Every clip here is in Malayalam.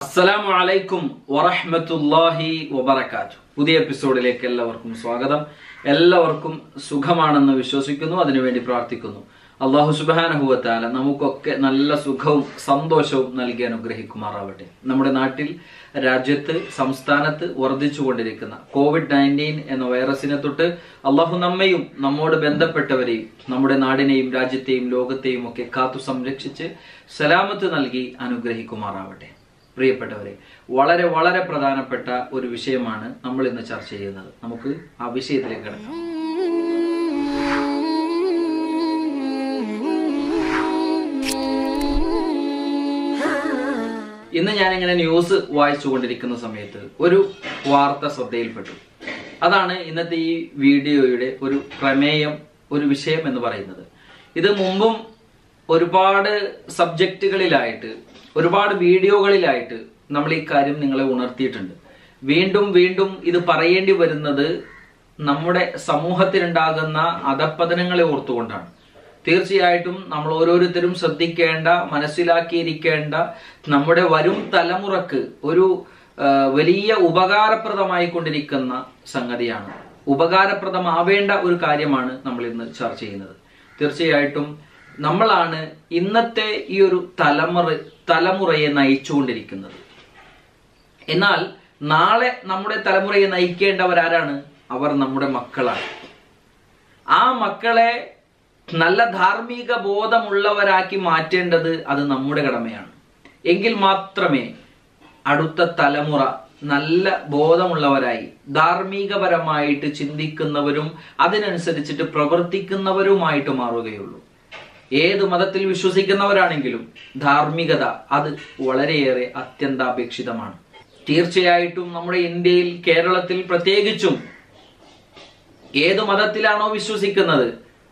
അസ്സലാമു അലൈക്കും വറഹ്മത്തുള്ളാഹി വബറകാത്തു പുതിയ എപ്പിസോഡിലേക്ക് എല്ലാവർക്കും സ്വാഗതം എല്ലാവർക്കും സുഖമാണെന്ന് വിശ്വസിക്കുന്നു അതിനുവേണ്ടി പ്രാർത്ഥിക്കുന്നു അള്ളാഹു സുബാനഹുവത്താല നമുക്കൊക്കെ നല്ല സുഖവും സന്തോഷവും നൽകി അനുഗ്രഹിക്കുമാറാവട്ടെ നമ്മുടെ നാട്ടിൽ രാജ്യത്ത് സംസ്ഥാനത്ത് വർദ്ധിച്ചുകൊണ്ടിരിക്കുന്ന കോവിഡ് നയൻറ്റീൻ എന്ന വൈറസിനെ തൊട്ട് അള്ളാഹു നമ്മയും നമ്മോട് ബന്ധപ്പെട്ടവരെയും നമ്മുടെ നാടിനെയും രാജ്യത്തെയും ലോകത്തെയും ഒക്കെ കാത്തു സംരക്ഷിച്ച് സലാമത്ത് നൽകി അനുഗ്രഹിക്കുമാറാവട്ടെ പ്രിയപ്പെട്ടവരെ വളരെ വളരെ പ്രധാനപ്പെട്ട ഒരു വിഷയമാണ് നമ്മൾ ഇന്ന് ചർച്ച ചെയ്യുന്നത് നമുക്ക് ആ വിഷയത്തിലേക്ക് കിടക്കാം ഇന്ന് ഞാനിങ്ങനെ ന്യൂസ് വായിച്ചു കൊണ്ടിരിക്കുന്ന സമയത്ത് ഒരു വാർത്ത ശ്രദ്ധയിൽപ്പെട്ടു അതാണ് ഇന്നത്തെ ഈ വീഡിയോയുടെ ഒരു പ്രമേയം ഒരു വിഷയം എന്ന് പറയുന്നത് ഇത് മുമ്പും ഒരുപാട് സബ്ജക്റ്റുകളിലായിട്ട് ഒരുപാട് വീഡിയോകളിലായിട്ട് നമ്മൾ ഈ കാര്യം നിങ്ങളെ ഉണർത്തിയിട്ടുണ്ട് വീണ്ടും വീണ്ടും ഇത് പറയേണ്ടി വരുന്നത് നമ്മുടെ സമൂഹത്തിലുണ്ടാകുന്ന അധപ്പതനങ്ങളെ ഓർത്തുകൊണ്ടാണ് തീർച്ചയായിട്ടും നമ്മൾ ഓരോരുത്തരും ശ്രദ്ധിക്കേണ്ട മനസ്സിലാക്കിയിരിക്കേണ്ട നമ്മുടെ വരും തലമുറക്ക് ഒരു ആ, വലിയ ഉപകാരപ്രദമായി കൊണ്ടിരിക്കുന്ന സംഗതിയാണ് ഉപകാരപ്രദമാവേണ്ട ഒരു കാര്യമാണ് നമ്മൾ ഇന്ന് ചർച്ച ചെയ്യുന്നത് തീർച്ചയായിട്ടും നമ്മളാണ് ഇന്നത്തെ ഈ ഒരു തലമുറ തലമുറയെ നയിച്ചുകൊണ്ടിരിക്കുന്നത് എന്നാൽ നാളെ നമ്മുടെ തലമുറയെ നയിക്കേണ്ടവരാരാണ് അവർ നമ്മുടെ മക്കളാണ് ആ മക്കളെ നല്ല ധാർമ്മിക ബോധമുള്ളവരാക്കി മാറ്റേണ്ടത് അത് നമ്മുടെ കടമയാണ് എങ്കിൽ മാത്രമേ അടുത്ത തലമുറ നല്ല ബോധമുള്ളവരായി ധാർമ്മികപരമായിട്ട് ചിന്തിക്കുന്നവരും അതിനനുസരിച്ചിട്ട് പ്രവർത്തിക്കുന്നവരുമായിട്ട് മാറുകയുള്ളൂ ഏത് മതത്തിൽ വിശ്വസിക്കുന്നവരാണെങ്കിലും ധാർമ്മികത അത് വളരെയേറെ അത്യന്താപേക്ഷിതമാണ് തീർച്ചയായിട്ടും നമ്മുടെ ഇന്ത്യയിൽ കേരളത്തിൽ പ്രത്യേകിച്ചും ഏത് മതത്തിലാണോ വിശ്വസിക്കുന്നത്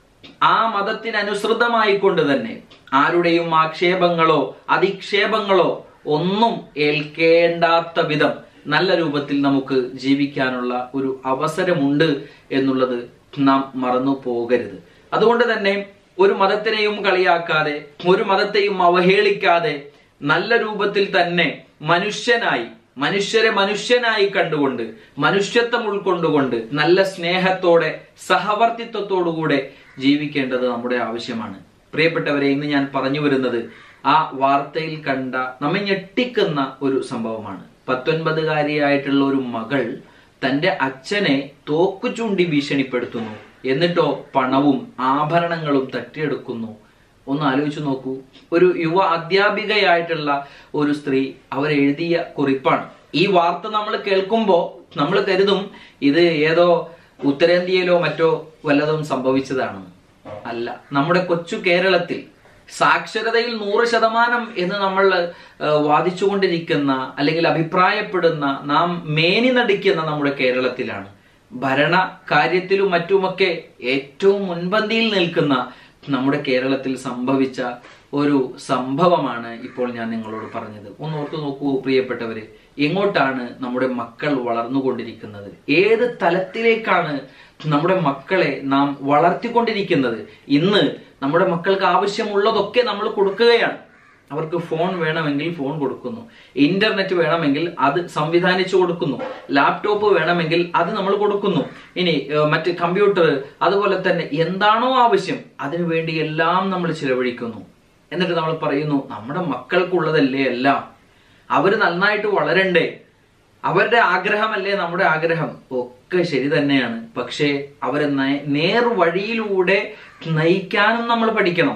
ആ മതത്തിനനുസൃതമായി കൊണ്ട് തന്നെ ആരുടെയും ആക്ഷേപങ്ങളോ അധിക്ഷേപങ്ങളോ ഒന്നും ഏൽക്കേണ്ടാത്ത വിധം നല്ല രൂപത്തിൽ നമുക്ക് ജീവിക്കാനുള്ള ഒരു അവസരമുണ്ട് എന്നുള്ളത് നാം മറന്നു പോകരുത് അതുകൊണ്ട് തന്നെ ഒരു മതത്തിനെയും കളിയാക്കാതെ ഒരു മതത്തെയും അവഹേളിക്കാതെ നല്ല രൂപത്തിൽ തന്നെ മനുഷ്യനായി മനുഷ്യരെ മനുഷ്യനായി കണ്ടുകൊണ്ട് മനുഷ്യത്വം ഉൾക്കൊണ്ടുകൊണ്ട് നല്ല സ്നേഹത്തോടെ സഹവർത്തിത്വത്തോടുകൂടെ ജീവിക്കേണ്ടത് നമ്മുടെ ആവശ്യമാണ് പ്രിയപ്പെട്ടവരെ ഇന്ന് ഞാൻ പറഞ്ഞു വരുന്നത് ആ വാർത്തയിൽ കണ്ട നമ്മെ ഞെട്ടിക്കുന്ന ഒരു സംഭവമാണ് പത്തൊൻപതുകാരിയായിട്ടുള്ള ഒരു മകൾ തന്റെ അച്ഛനെ തോക്കു ചൂണ്ടി ഭീഷണിപ്പെടുത്തുന്നു എന്നിട്ടോ പണവും ആഭരണങ്ങളും തട്ടിയെടുക്കുന്നു ഒന്ന് ആലോചിച്ചു നോക്കൂ ഒരു യുവ അധ്യാപികയായിട്ടുള്ള ഒരു സ്ത്രീ അവരെഴുതിയ കുറിപ്പാണ് ഈ വാർത്ത നമ്മൾ കേൾക്കുമ്പോൾ നമ്മൾ കരുതും ഇത് ഏതോ ഉത്തരേന്ത്യയിലോ മറ്റോ വല്ലതും സംഭവിച്ചതാണ് അല്ല നമ്മുടെ കൊച്ചു കേരളത്തിൽ സാക്ഷരതയിൽ നൂറ് ശതമാനം എന്ന് നമ്മൾ ഏഹ്, വാദിച്ചുകൊണ്ടിരിക്കുന്ന അല്ലെങ്കിൽ അഭിപ്രായപ്പെടുന്ന നാം മേനി നടിക്കുന്ന നമ്മുടെ കേരളത്തിലാണ് ഭരണ കാര്യത്തിലും മറ്റുമൊക്കെ ഏറ്റവും മുൻപന്തിയിൽ നിൽക്കുന്ന നമ്മുടെ കേരളത്തിൽ സംഭവിച്ച ഒരു സംഭവമാണ് ഇപ്പോൾ ഞാൻ നിങ്ങളോട് പറഞ്ഞത് ഒന്ന് ഓർത്തു നോക്കൂ പ്രിയപ്പെട്ടവര് എങ്ങോട്ടാണ് നമ്മുടെ മക്കൾ വളർന്നുകൊണ്ടിരിക്കുന്നത് ഏത് തലത്തിലേക്കാണ് നമ്മുടെ മക്കളെ നാം വളർത്തിക്കൊണ്ടിരിക്കുന്നത് ഇന്ന് നമ്മുടെ മക്കൾക്ക് ആവശ്യമുള്ളതൊക്കെ നമ്മൾ കൊടുക്കുകയാണ് അവർക്ക് ഫോൺ വേണമെങ്കിൽ ഫോൺ കൊടുക്കുന്നു ഇന്റർനെറ്റ് വേണമെങ്കിൽ അത് സംവിധാനിച്ചു കൊടുക്കുന്നു ലാപ്ടോപ്പ് വേണമെങ്കിൽ അത് നമ്മൾ കൊടുക്കുന്നു ഇനി ഏഹ്, മറ്റ് കമ്പ്യൂട്ടർ അതുപോലെ തന്നെ എന്താണോ ആവശ്യം അതിനു വേണ്ടി എല്ലാം നമ്മൾ ചിലവഴിക്കുന്നു എന്നിട്ട് നമ്മൾ പറയുന്നു നമ്മുടെ മക്കൾക്കുള്ളതല്ലേ എല്ലാം അവര് നന്നായിട്ട് വളരണ്ടേ അവരുടെ ആഗ്രഹമല്ലേ നമ്മുടെ ആഗ്രഹം ഒക്കെ ശരി തന്നെയാണ് പക്ഷേ അവരെ നയ- നേർവഴിയിലൂടെ നയിക്കാനും നമ്മൾ പഠിക്കണം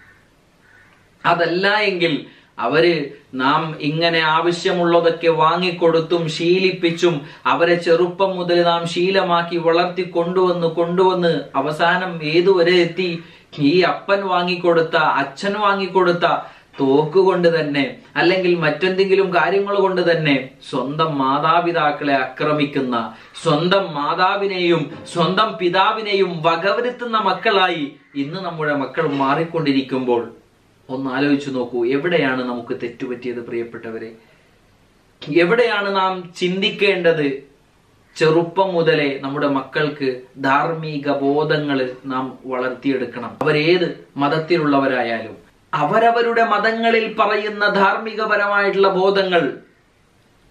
അതല്ല എങ്കിൽ അവര് നാം ഇങ്ങനെ ആവശ്യമുള്ളതൊക്കെ വാങ്ങിക്കൊടുത്തും ശീലിപ്പിച്ചും അവരെ ചെറുപ്പം മുതൽ നാം ശീലമാക്കി വളർത്തി കൊണ്ടുവന്ന് കൊണ്ടുവന്ന് അവസാനം ഏതുവരെ എത്തി ഈ അപ്പൻ വാങ്ങിക്കൊടുത്ത അച്ഛൻ വാങ്ങിക്കൊടുത്ത തോക്ക് കൊണ്ട് തന്നെ അല്ലെങ്കിൽ മറ്റെന്തെങ്കിലും കാര്യങ്ങൾ കൊണ്ട് തന്നെ സ്വന്തം മാതാപിതാക്കളെ ആക്രമിക്കുന്ന സ്വന്തം മാതാവിനെയും സ്വന്തം പിതാവിനെയും വകവരുത്തുന്ന മക്കളായി ഇന്ന് നമ്മുടെ മക്കൾ മാറിക്കൊണ്ടിരിക്കുമ്പോൾ ഒന്ന് ആലോചിച്ചു നോക്കൂ എവിടെയാണ് നമുക്ക് തെറ്റുപറ്റിയത് പ്രിയപ്പെട്ടവരെ എവിടെയാണ് നാം ചിന്തിക്കേണ്ടത് ചെറുപ്പം മുതലേ നമ്മുടെ മക്കൾക്ക് ധാർമ്മിക ബോധങ്ങൾ നാം വളർത്തിയെടുക്കണം അവരേത് മതത്തിലുള്ളവരായാലും അവരവരുടെ മതങ്ങളിൽ പറയുന്ന ധാർമ്മികപരമായിട്ടുള്ള ബോധങ്ങൾ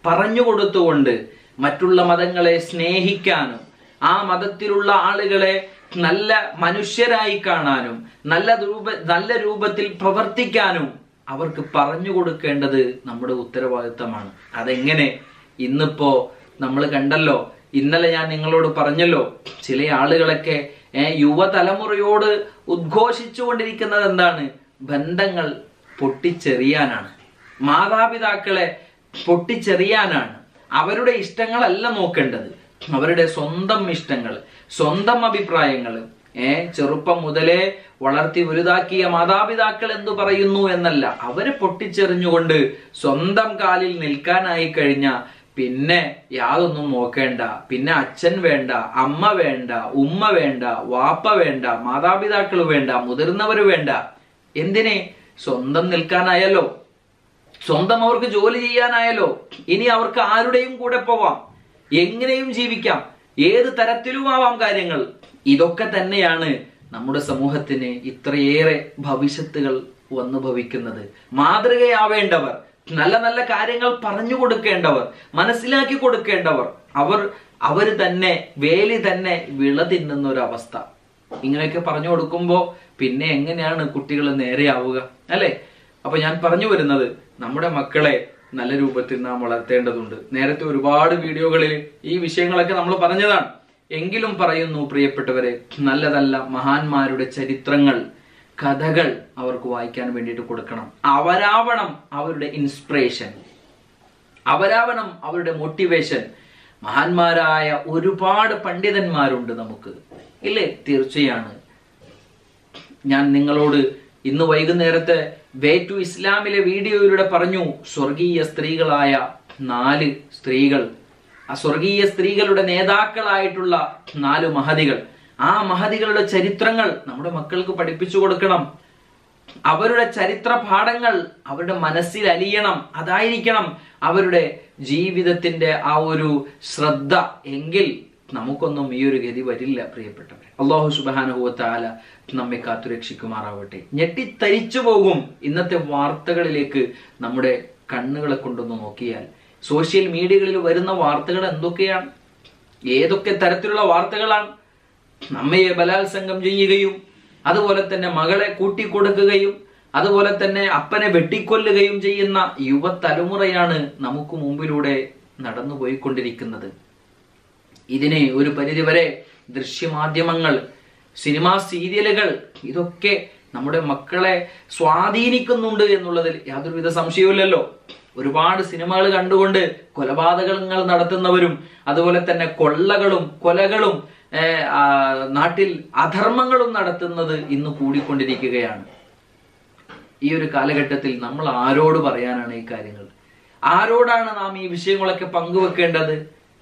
പറഞ്ഞു കൊടുത്തുകൊണ്ട് മറ്റുള്ള മതങ്ങളെ സ്നേഹിക്കാനും ആ മതത്തിലുള്ള ആളുകളെ നല്ല മനുഷ്യരായി കാണാനും നല്ല രൂപ നല്ല രൂപത്തിൽ പ്രവർത്തിക്കാനും അവർക്ക് പറഞ്ഞു കൊടുക്കേണ്ടത് നമ്മുടെ ഉത്തരവാദിത്തമാണ് അതെങ്ങനെ ഇന്നിപ്പോ നമ്മൾ കണ്ടല്ലോ ഇന്നലെ ഞാൻ നിങ്ങളോട് പറഞ്ഞല്ലോ ചില ആളുകളൊക്കെ ഏ, യുവതലമുറയോട് ഉദ്ഘോഷിച്ചുകൊണ്ടിരിക്കുന്നത് എന്താണ് ബന്ധങ്ങൾ പൊട്ടിച്ചെറിയാനാണ് മാതാപിതാക്കളെ പൊട്ടിച്ചെറിയാനാണ് അവരുടെ ഇഷ്ടങ്ങളല്ല നോക്കേണ്ടത് അവരുടെ സ്വന്തം ഇഷ്ടങ്ങൾ സ്വന്തം അഭിപ്രായങ്ങൾ ഏ ചെറുപ്പം മുതലേ വളർത്തി വലുതാക്കിയ മാതാപിതാക്കൾ എന്തു പറയുന്നു എന്നല്ല അവരെ പൊട്ടിച്ചെറിഞ്ഞുകൊണ്ട് സ്വന്തം കാലിൽ നിൽക്കാനായി കഴിഞ്ഞ പിന്നെ യാതൊന്നും നോക്കേണ്ട പിന്നെ അച്ഛൻ വേണ്ട അമ്മ വേണ്ട ഉമ്മ വേണ്ട വാപ്പ വേണ്ട മാതാപിതാക്കൾ വേണ്ട മുതിർന്നവർ വേണ്ട എന്തിനെ സ്വന്തം നിൽക്കാനായല്ലോ സ്വന്തം അവർക്ക് ജോലി ചെയ്യാനായല്ലോ ഇനി അവർക്ക് ആരുടെയും കൂടെ പോവാം എങ്ങനെയും ജീവിക്കാം ഏത് തരത്തിലും ആവാം കാര്യങ്ങൾ ഇതൊക്കെ തന്നെയാണ് നമ്മുടെ സമൂഹത്തിന് ഇത്രയേറെ ഭവിഷ്യത്തുകൾ വന്നു ഭവിക്കുന്നത് മാതൃകയാവേണ്ടവർ നല്ല നല്ല കാര്യങ്ങൾ പറഞ്ഞു കൊടുക്കേണ്ടവർ മനസ്സിലാക്കി കൊടുക്കേണ്ടവർ അവർ അവർ തന്നെ വേലി തന്നെ വിള തിന്നുന്ന ഒരു അവസ്ഥ ഇങ്ങനെയൊക്കെ പറഞ്ഞു കൊടുക്കുമ്പോ പിന്നെ എങ്ങനെയാണ് കുട്ടികൾ നേരെയാവുക അല്ലെ അപ്പൊ ഞാൻ പറഞ്ഞു വരുന്നത് നമ്മുടെ മക്കളെ നല്ല രൂപത്തിൽ നാം വളർത്തേണ്ടതുണ്ട് നേരത്തെ ഒരുപാട് വീഡിയോകളിൽ ഈ വിഷയങ്ങളൊക്കെ നമ്മൾ പറഞ്ഞതാണ് എങ്കിലും പറയുന്നു പ്രിയപ്പെട്ടവരെ നല്ലതല്ല മഹാന്മാരുടെ ചരിത്രങ്ങൾ കഥകൾ അവർക്ക് വായിക്കാൻ വേണ്ടിയിട്ട് കൊടുക്കണം അവരാവണം അവരുടെ ഇൻസ്പിറേഷൻ അവരാവണം അവരുടെ മോട്ടിവേഷൻ മഹാന്മാരായ ഒരുപാട് പണ്ഡിതന്മാരുണ്ട് നമുക്ക് ഇല്ലേ തീർച്ചയാണ് ഞാൻ നിങ്ങളോട് ഇന്ന് വൈകുന്നേരത്തെ വേ ടു ഇസ്ലാമിലെ വീഡിയോയിലൂടെ പറഞ്ഞു സ്വർഗീയ സ്ത്രീകളായ നാല് സ്ത്രീകൾ ആ സ്വർഗീയ സ്ത്രീകളുടെ നേതാക്കളായിട്ടുള്ള നാല് മഹതികൾ ആ മഹതികളുടെ ചരിത്രങ്ങൾ നമ്മുടെ മക്കൾക്ക് പഠിപ്പിച്ചു കൊടുക്കണം അവരുടെ ചരിത്ര പാഠങ്ങൾ അവരുടെ മനസ്സിൽ അലിയണം അതായിരിക്കണം അവരുടെ ജീവിതത്തിന്റെ ആ ഒരു ശ്രദ്ധ എങ്കിൽ നമുക്കൊന്നും ഈ ഒരു ഗതി വരില്ല പ്രിയപ്പെട്ടവരെ അള്ളാഹു സുബാനുഭവത്താല നമ്മെ കാത്തുരക്ഷിക്കുമാറാവട്ടെ ഞെട്ടിത്തരിച്ചു പോകും ഇന്നത്തെ വാർത്തകളിലേക്ക് നമ്മുടെ കണ്ണുകളെ കൊണ്ടൊന്ന് നോക്കിയാൽ സോഷ്യൽ മീഡിയകളിൽ വരുന്ന വാർത്തകൾ എന്തൊക്കെയാണ് ഏതൊക്കെ തരത്തിലുള്ള വാർത്തകളാണ് നമ്മയെ ബലാത്സംഗം ചെയ്യുകയും അതുപോലെ തന്നെ മകളെ കൂട്ടിക്കൊടുക്കുകയും അതുപോലെ തന്നെ അപ്പനെ വെട്ടിക്കൊല്ലുകയും ചെയ്യുന്ന യുവതലമുറയാണ് നമുക്ക് മുമ്പിലൂടെ നടന്നു പോയിക്കൊണ്ടിരിക്കുന്നത് ഇതിനെ ഒരു പരിധിവരെ ദൃശ്യമാധ്യമങ്ങൾ സിനിമാ സീരിയലുകൾ ഇതൊക്കെ നമ്മുടെ മക്കളെ സ്വാധീനിക്കുന്നുണ്ട് എന്നുള്ളതിൽ യാതൊരുവിധ സംശയവുമില്ലല്ലോ ഒരുപാട് സിനിമകൾ കണ്ടുകൊണ്ട് കൊലപാതകങ്ങൾ നടത്തുന്നവരും അതുപോലെ തന്നെ കൊള്ളകളും കൊലകളും ഏർ, ആ, നാട്ടിൽ അധർമ്മങ്ങളും നടത്തുന്നത് ഇന്ന് കൂടിക്കൊണ്ടിരിക്കുകയാണ് ഈ ഒരു കാലഘട്ടത്തിൽ നമ്മൾ ആരോട് പറയാനാണ് ഈ കാര്യങ്ങൾ ആരോടാണ് നാം ഈ വിഷയങ്ങളൊക്കെ പങ്കുവെക്കേണ്ടത്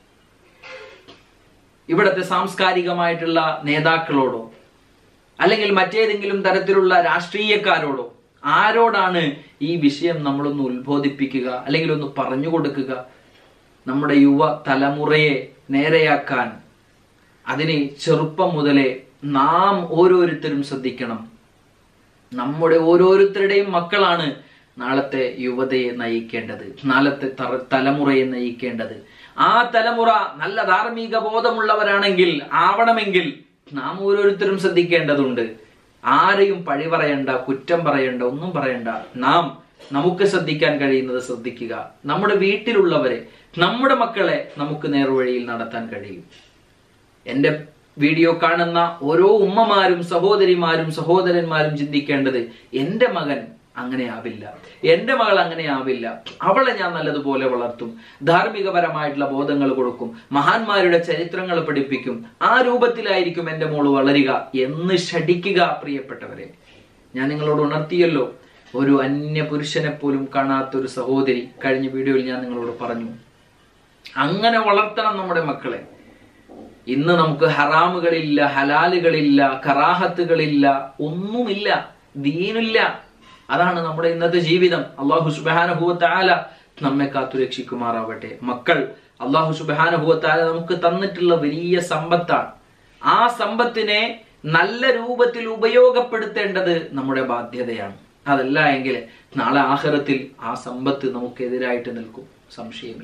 ഇവിടത്തെ സാംസ്കാരികമായിട്ടുള്ള നേതാക്കളോടോ അല്ലെങ്കിൽ മറ്റേതെങ്കിലും തരത്തിലുള്ള രാഷ്ട്രീയക്കാരോടോ ആരോടാണ് ഈ വിഷയം നമ്മളൊന്ന് ഉത്ബോധിപ്പിക്കുക അല്ലെങ്കിൽ ഒന്ന് പറഞ്ഞു കൊടുക്കുക നമ്മുടെ യുവ തലമുറയെ നേരെയാക്കാൻ അതിന് ചെറുപ്പം മുതലേ നാം ഓരോരുത്തരും ശ്രദ്ധിക്കണം നമ്മുടെ ഓരോരുത്തരുടെയും മക്കളാണ് നാളത്തെ യുവതയെ നയിക്കേണ്ടത് നാളത്തെ തറ- തലമുറയെ നയിക്കേണ്ടത് ആ തലമുറ നല്ല ധാർമ്മിക ബോധമുള്ളവരാണെങ്കിൽ ആവണമെങ്കിൽ നാം ഓരോരുത്തരും ശ്രദ്ധിക്കേണ്ടതുണ്ട് ആരെയും പഴി പറയണ്ട കുറ്റം പറയണ്ട ഒന്നും പറയണ്ട നാം നമുക്ക് ശ്രദ്ധിക്കാൻ കഴിയുന്നത് ശ്രദ്ധിക്കുക നമ്മുടെ വീട്ടിലുള്ളവരെ നമ്മുടെ മക്കളെ നമുക്ക് നേർവഴിയിൽ നടത്താൻ കഴിയും എന്റെ വീഡിയോ കാണുന്ന ഓരോ ഉമ്മമാരും സഹോദരിമാരും സഹോദരന്മാരും ചിന്തിക്കേണ്ടത് എന്റെ മകൻ അങ്ങനെ ആവില്ല എന്റെ മകൾ അങ്ങനെ ആവില്ല അവളെ ഞാൻ നല്ലതുപോലെ വളർത്തും ധാർമ്മികപരമായിട്ടുള്ള ബോധങ്ങൾ കൊടുക്കും മഹാന്മാരുടെ ചരിത്രങ്ങൾ പഠിപ്പിക്കും ആ രൂപത്തിലായിരിക്കും എന്റെ മോള് വളരുക എന്ന് ഷടിക്കുക പ്രിയപ്പെട്ടവരെ ഞാൻ നിങ്ങളോട് ഉണർത്തിയല്ലോ ഒരു അന്യ പുരുഷനെ പോലും കാണാത്ത ഒരു സഹോദരി കഴിഞ്ഞ വീഡിയോയിൽ ഞാൻ നിങ്ങളോട് പറഞ്ഞു അങ്ങനെ വളർത്തണം നമ്മുടെ മക്കളെ ഇന്ന് നമുക്ക് ഹറാമുകളില്ല ഹലാലുകളില്ല കറാഹത്തുകളില്ല ഒന്നുമില്ല ദീനില്ല അതാണ് നമ്മുടെ ഇന്നത്തെ ജീവിതം അള്ളാഹു സുബാനുഭവത്താല നമ്മെ കാത്തു രക്ഷിക്കുമാറാവട്ടെ മക്കൾ അള്ളാഹു സുബാനുഭവത്താല നമുക്ക് തന്നിട്ടുള്ള വലിയ സമ്പത്താണ് ആ സമ്പത്തിനെ നല്ല രൂപത്തിൽ ഉപയോഗപ്പെടുത്തേണ്ടത് നമ്മുടെ ബാധ്യതയാണ് അതല്ല എങ്കിൽ നാളെ ആഹ്റത്തിൽ ആ സമ്പത്ത് നമുക്കെതിരായിട്ട് നിൽക്കും സംശയമില്ല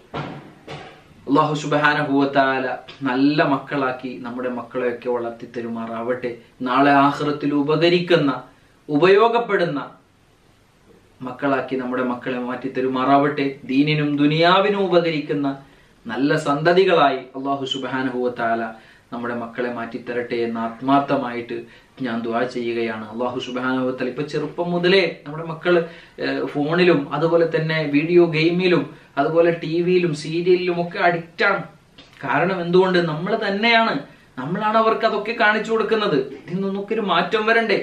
അള്ളാഹു സുബാനഹുവത്താല നല്ല മക്കളാക്കി നമ്മുടെ മക്കളെയൊക്കെ വളർത്തി തരുമാറാവട്ടെ നാളെ ആഹ്റത്തിൽ ഉപകരിക്കുന്ന ഉപയോഗപ്പെടുന്ന മക്കളാക്കി നമ്മുടെ മക്കളെ മാറ്റി തരുമാറാവട്ടെ ദീനിനും ദുനിയാവിനും ഉപകരിക്കുന്ന നല്ല സന്തതികളായി അള്ളാഹു സുബാനഹുവത്താല നമ്മുടെ മക്കളെ മാറ്റിത്തരട്ടെ എന്ന് ആത്മാർത്ഥമായിട്ട് ഞാൻ ദുആ ചെയ്യുകയാണ് അള്ളാഹു സുബാനുഭവത്തൽ ഇപ്പൊ ചെറുപ്പം മുതലേ നമ്മുടെ മക്കൾ ഫോണിലും അതുപോലെ തന്നെ വീഡിയോ ഗെയിമിലും അതുപോലെ ടി വിയിലും സീരിയലിലും ഒക്കെ അഡിക്റ്റാണ് കാരണം എന്തുകൊണ്ട് നമ്മൾ തന്നെയാണ് നമ്മളാണ് അവർക്ക് അതൊക്കെ കാണിച്ചു കൊടുക്കുന്നത് ഇതിൽ നിന്നൊക്കെ ഒരു മാറ്റം വരണ്ടേ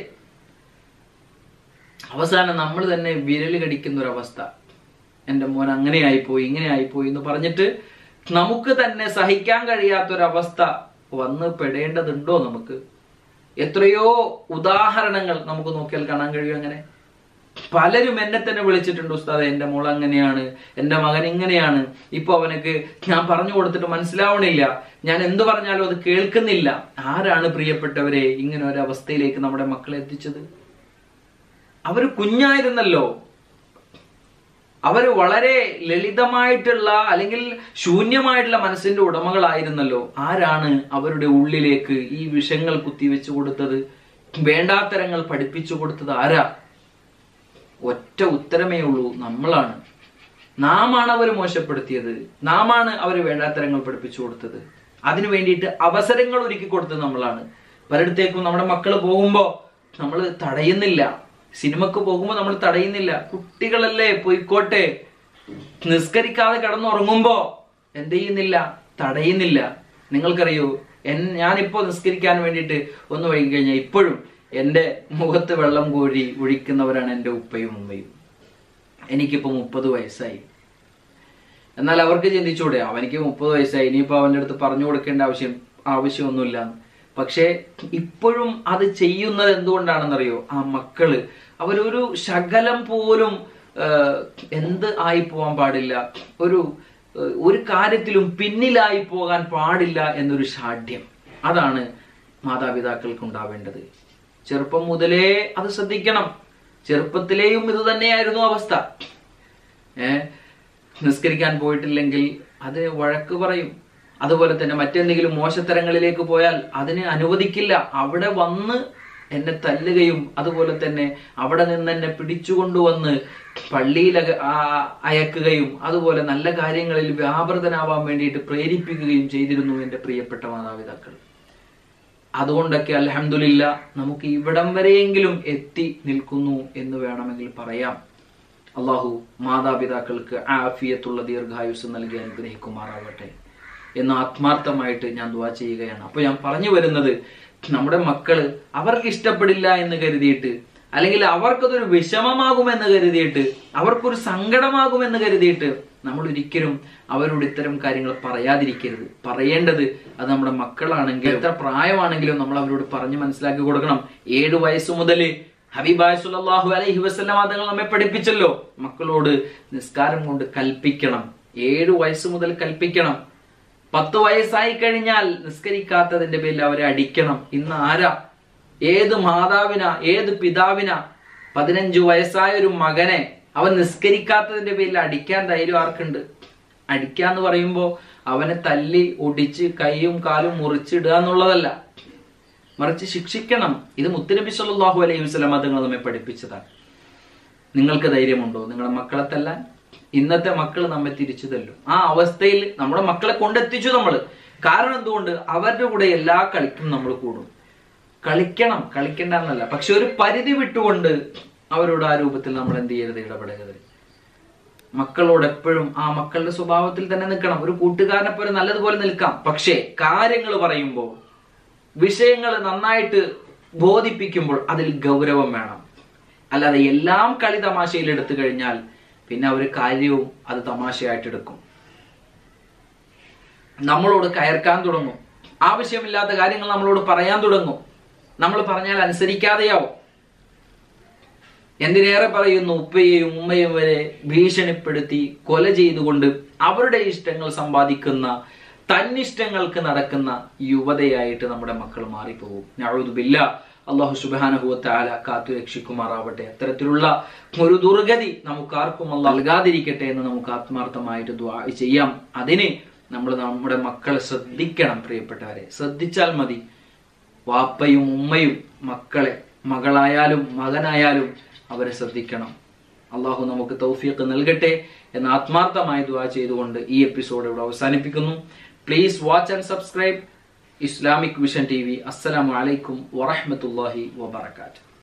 അവസാനം നമ്മൾ തന്നെ വിരൽ കടിക്കുന്ന ഒരു അവസ്ഥ എൻ്റെ മോൻ അങ്ങനെ ആയിപ്പോയി ഇങ്ങനെ ആയിപ്പോയി എന്ന് പറഞ്ഞിട്ട് നമുക്ക് തന്നെ സഹിക്കാൻ കഴിയാത്തൊരവസ്ഥ വന്ന് പെടേണ്ടതുണ്ടോ നമുക്ക് എത്രയോ ഉദാഹരണങ്ങൾ നമുക്ക് നോക്കിയാൽ കാണാൻ കഴിയും അങ്ങനെ പലരും എന്നെ തന്നെ വിളിച്ചിട്ടുണ്ട് ഉസ്താദ് എന്റെ മോൾ അങ്ങനെയാണ് എന്റെ മകൻ ഇങ്ങനെയാണ് ഇപ്പൊ അവനക്ക് ഞാൻ പറഞ്ഞു കൊടുത്തിട്ട് മനസ്സിലാവണില്ല ഞാൻ എന്തു പറഞ്ഞാലും അത് കേൾക്കുന്നില്ല ആരാണ് പ്രിയപ്പെട്ടവരെ ഇങ്ങനെ ഒരു അവസ്ഥയിലേക്ക് നമ്മുടെ മക്കളെ എത്തിച്ചത് അവര് കുഞ്ഞായിരുന്നല്ലോ അവര് വളരെ ലളിതമായിട്ടുള്ള അല്ലെങ്കിൽ ശൂന്യമായിട്ടുള്ള മനസ്സിന്റെ ഉടമകളായിരുന്നല്ലോ ആരാണ് അവരുടെ ഉള്ളിലേക്ക് ഈ വിഷങ്ങൾ കുത്തിവെച്ചു കൊടുത്തത് വേണ്ടാത്തരങ്ങൾ പഠിപ്പിച്ചു കൊടുത്തത് ആരാ ഒറ്റ ഉത്തരമേ ഉള്ളൂ നമ്മളാണ് നാമാണ് അവർ മോശപ്പെടുത്തിയത് നാമാണ് അവർ വേണ്ടാത്തരങ്ങൾ പഠിപ്പിച്ചു കൊടുത്തത് അതിനു വേണ്ടിയിട്ട് അവസരങ്ങൾ ഒരുക്കി കൊടുത്തത് നമ്മളാണ് പലയിടത്തേക്കും നമ്മുടെ മക്കൾ പോകുമ്പോ നമ്മൾ തടയുന്നില്ല സിനിമക്ക് പോകുമ്പോൾ നമ്മൾ തടയുന്നില്ല കുട്ടികളല്ലേ പോയിക്കോട്ടെ നിസ്കരിക്കാതെ കിടന്നുറങ്ങുമ്പോ എന്ത് ചെയ്യുന്നില്ല തടയുന്നില്ല നിങ്ങൾക്കറിയോ എൻ ഞാനിപ്പോ നിസ്കരിക്കാൻ വേണ്ടിയിട്ട് ഒന്ന് വൈകി കഴിഞ്ഞാൽ ഇപ്പോഴും എൻ്റെ മുഖത്ത് വെള്ളം കോരി ഒഴിക്കുന്നവരാണ് എൻ്റെ ഉപ്പയും ഉമ്മയും എനിക്കിപ്പോ മുപ്പത് വയസ്സായി എന്നാൽ അവർക്ക് ചിന്തിച്ചൂടെ അവനിക്ക് മുപ്പത് വയസ്സായി ഇനിയിപ്പോ അവൻ്റെ അടുത്ത് പറഞ്ഞു കൊടുക്കേണ്ട ആവശ്യം ആവശ്യമൊന്നുമില്ല പക്ഷേ ഇപ്പോഴും അത് ചെയ്യുന്നത് എന്തുകൊണ്ടാണെന്നറിയോ ആ മക്കള് അവരൊരു ശകലം പോലും ആഹ്, എന്ത് ആയി പോകാൻ പാടില്ല ഒരു ആഹ്, ഒരു കാര്യത്തിലും പിന്നിലായി പോകാൻ പാടില്ല എന്നൊരു ഷാഠ്യം അതാണ് മാതാപിതാക്കൾക്ക് ഉണ്ടാവേണ്ടത് ചെറുപ്പം മുതലേ അത് ശ്രദ്ധിക്കണം ചെറുപ്പത്തിലെയും ഇത് തന്നെയായിരുന്നു അവസ്ഥ ഏ നിസ്കരിക്കാൻ പോയിട്ടില്ലെങ്കിൽ അത് വഴക്ക് പറയും അതുപോലെ തന്നെ മറ്റെന്തെങ്കിലും മോശത്തരങ്ങളിലേക്ക് പോയാൽ അതിനെ അനുവദിക്കില്ല അവിടെ വന്ന് എന്നെ തല്ലുകയും അതുപോലെ തന്നെ അവിടെ നിന്ന് എന്നെ പിടിച്ചുകൊണ്ടുവന്ന് പള്ളിയിൽ അക- ആ- അയക്കുകയും അതുപോലെ നല്ല കാര്യങ്ങളിൽ വ്യാപൃതനാവാൻ വേണ്ടിയിട്ട് പ്രേരിപ്പിക്കുകയും ചെയ്തിരുന്നു എൻ്റെ പ്രിയപ്പെട്ട മാതാപിതാക്കൾ അതുകൊണ്ടൊക്കെ അലഹമില്ല നമുക്ക് ഇവിടം വരെയെങ്കിലും എത്തി നിൽക്കുന്നു എന്ന് വേണമെങ്കിൽ പറയാം അള്ളാഹു മാതാപിതാക്കൾക്ക് ആഫിയത്തുള്ള ദീർഘായുസ് നൽകി അനുഗ്രഹിക്കുമാറാവട്ടെ എന്ന് ആത്മാർത്ഥമായിട്ട് ഞാൻ ദുവാ ചെയ്യുകയാണ് അപ്പൊ ഞാൻ പറഞ്ഞു വരുന്നത് നമ്മുടെ മക്കള് അവർക്ക് ഇഷ്ടപ്പെടില്ല എന്ന് കരുതിയിട്ട് അല്ലെങ്കിൽ അവർക്കതൊരു വിഷമമാകുമെന്ന് കരുതിയിട്ട് അവർക്കൊരു സങ്കടമാകുമെന്ന് കരുതിയിട്ട് നമ്മൾ ഒരിക്കലും അവരോട് ഇത്തരം കാര്യങ്ങൾ പറയാതിരിക്കരുത് പറയേണ്ടത് അത് നമ്മുടെ മക്കളാണെങ്കിൽ എത്ര പ്രായമാണെങ്കിലും നമ്മൾ അവരോട് പറഞ്ഞു മനസ്സിലാക്കി കൊടുക്കണം ഏഴു വയസ്സ് മുതൽ ഹബീബായ് സുല്ലാഹു അലൈഹി വസ്ലം തങ്ങൾ നമ്മെ പഠിപ്പിച്ചല്ലോ മക്കളോട് നിസ്കാരം കൊണ്ട് കൽപ്പിക്കണം ഏഴു വയസ്സ് മുതൽ കൽപ്പിക്കണം പത്ത് വയസ്സായി കഴിഞ്ഞാൽ നിസ്കരിക്കാത്തതിന്റെ പേരിൽ അവരെ അടിക്കണം ഇന്ന് ആരാ ഏത് മാതാവിനാ ഏത് പിതാവിനാ പതിനഞ്ചു വയസ്സായ ഒരു മകനെ അവൻ നിസ്കരിക്കാത്തതിന്റെ പേരിൽ അടിക്കാൻ ധൈര്യം ആർക്കുണ്ട് അടിക്കാന്ന് പറയുമ്പോ അവനെ തല്ലി ഒടിച്ച് കൈയും കാലും മുറിച്ചിടുക എന്നുള്ളതല്ല മറിച്ച് ശിക്ഷിക്കണം ഇത് മുത്തുനബി സല്ലല്ലാഹു അലൈഹി വസല്ലം തങ്ങൾ നമ്മെ പഠിപ്പിച്ചതാണ് നിങ്ങൾക്ക് ധൈര്യമുണ്ടോ നിങ്ങളുടെ മക്കളെ തല്ലാൻ ഇന്നത്തെ മക്കൾ നമ്മെ തിരിച്ചു തല്ലും ആ അവസ്ഥയിൽ നമ്മുടെ മക്കളെ കൊണ്ടെത്തിച്ചു നമ്മൾ കാരണം എന്തുകൊണ്ട് അവരുടെ കൂടെ എല്ലാ കളിക്കും നമ്മൾ കൂടും കളിക്കണം കളിക്കണ്ട എന്നല്ല പക്ഷെ ഒരു പരിധി വിട്ടുകൊണ്ട് അവരോട് ആ രൂപത്തിൽ നമ്മൾ എന്ത് ചെയ്യരുത് ഇടപെടരുത് മക്കളോട് എപ്പോഴും ആ മക്കളുടെ സ്വഭാവത്തിൽ തന്നെ നിൽക്കണം ഒരു കൂട്ടുകാരനെ പോലെ നല്ലതുപോലെ നിൽക്കാം പക്ഷേ കാര്യങ്ങൾ പറയുമ്പോൾ വിഷയങ്ങൾ നന്നായിട്ട് ബോധിപ്പിക്കുമ്പോൾ അതിൽ ഗൗരവം വേണം അല്ലാതെ എല്ലാം കളി തമാശയിൽ എടുത്തു കഴിഞ്ഞാൽ പിന്നെ അവർ കാര്യവും അത് തമാശയായിട്ട് എടുക്കും നമ്മളോട് കയർക്കാൻ തുടങ്ങും ആവശ്യമില്ലാത്ത കാര്യങ്ങൾ നമ്മളോട് പറയാൻ തുടങ്ങും നമ്മൾ പറഞ്ഞാൽ അനുസരിക്കാതെയാവും എന്തിനേറെ പറയുന്നു ഉപ്പയെയും ഉമ്മയും വരെ ഭീഷണിപ്പെടുത്തി കൊല ചെയ്തുകൊണ്ട് അവരുടെ ഇഷ്ടങ്ങൾ സമ്പാദിക്കുന്ന തന്നിഷ്ടങ്ങൾക്ക് നടക്കുന്ന യുവതയായിട്ട് നമ്മുടെ മക്കൾ മാറിപ്പോകും ഞാഴുതുബില്ല അള്ളാഹു സുബാനഹുവത്താല കാത്തു രക്ഷിക്കുമാറാവട്ടെ അത്തരത്തിലുള്ള ഒരു ദുർഗതി നമുക്ക് ആർക്കും അള്ളാഹ് നൽകാതിരിക്കട്ടെ എന്ന് നമുക്ക് ആത്മാർത്ഥമായിട്ട് ദ്വാ ചെയ്യാം അതിന് നമ്മൾ നമ്മുടെ മക്കളെ ശ്രദ്ധിക്കണം പ്രിയപ്പെട്ടവരെ ശ്രദ്ധിച്ചാൽ മതി വാപ്പയും ഉമ്മയും മക്കളെ മകളായാലും മകനായാലും അവരെ ശ്രദ്ധിക്കണം അള്ളാഹു നമുക്ക് തൗഫീഖ് നൽകട്ടെ എന്ന് ആത്മാർത്ഥമായി ദുആ ചെയ്തുകൊണ്ട് ഈ എപ്പിസോഡ് ഇവിടെ അവസാനിപ്പിക്കുന്നു please watch and subscribe Islamic vision T V അസ്സലാമു അലൈക്കും വറഹ്മത്തുള്ളാഹി വബറകാതുഹു